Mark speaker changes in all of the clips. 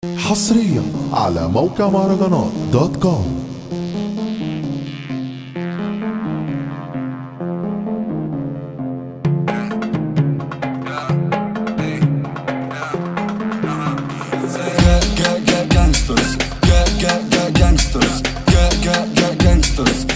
Speaker 1: حصريا على موقع مهرجانات دوت كوم
Speaker 2: gangsters gangsters gangsters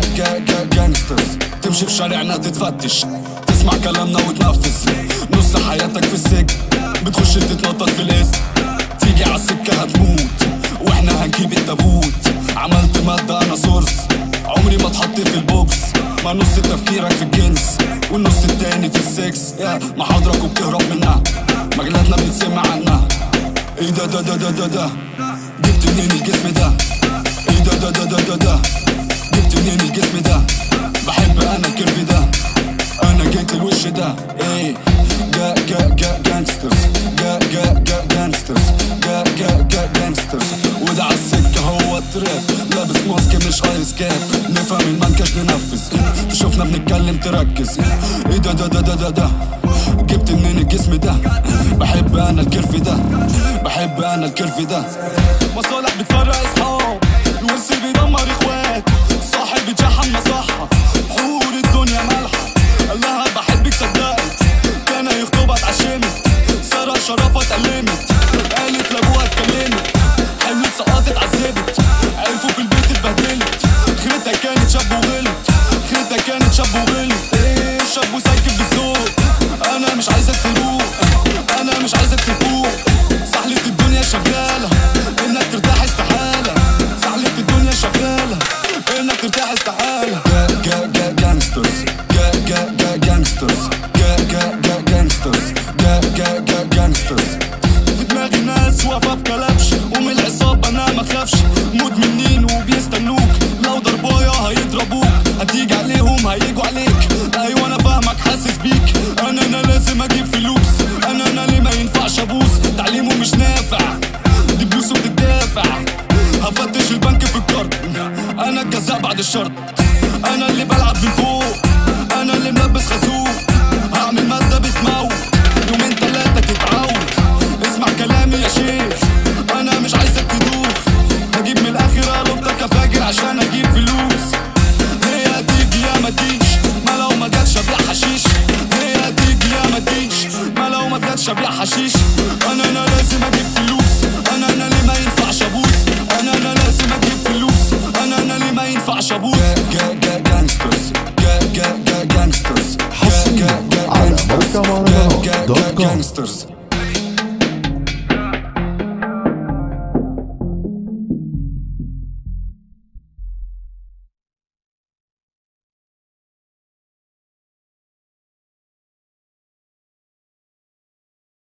Speaker 2: gangsters تمشي في شارعنا تتفتش تسمع كلامنا وتنفذ نص حياتك في السجن بتخش تتنطط في الاسم تيجي على السكة هتموت واحنا هنجيب التابوت عملت مادة انا سورس عمري ما اتحطيت في البوكس ما نص تفكيرك في الجنس والنص التاني في السكس يا محاضرك وبتهرب منها مجلاتنا بيتسمع عنها ايه ده ده ده ده ده ده جبت منين الجسم ده ايه ده ده ده ده ده ده جبت منين الجسم ده بحب انا الكيرف ده انا جيت الوش ده ايه جا جا جا جانسترز جا جا جا جانسترز جا جا جا جانسترز وده على السكة هو التراب لابس ماسك مش ايس كاب نفهم المنكش ننفذ تشوفنا بنتكلم تركز ايه ده ده ده ده ده ده جبت منين الجسم ده بحب انا الكرف ده بحب انا الكرف ده مصالح بتفرق اصحاب الورث بيدمر اخوات صاحب بيتشحن مصحة حور الدنيا مالحة قال لها بحبك صدقت كان يخطبها اتعشمت سارة شرافة اتألمت قالت لابوها اتكلمت حلمت سقطت اتعذبت عرفوا في البيت اتبهدلت خريتها كانت شاب وغلط خريتها كانت شاب وغلط ايه شاب وسايكب بالذوق انا مش عايزك تروق انا مش عايزك تفوق سحلة الدنيا شغالة انك ترتاح استحالة سحلة الدنيا شغالة انك ترتاح استحالة جا جا جا جانسترز جا جا جا جانسترز جا جا جا جانسترز جا جا جا جانسترز في دماغي ناس واقفة بكلبش ومن العصابة انا ما خافش مدمنين وبيستنوك لو ضربايا هيضربوك هتيجي عليهم هيجوا عليك ايوه انا فاهمك حاسس بيك انا انا لازم اجيب فلوس انا انا ليه ما ينفعش ابوس تعليمه مش نافع دي فلوسه بتدافع هفتش البنك في الكارت انا الجزاء بعد الشرط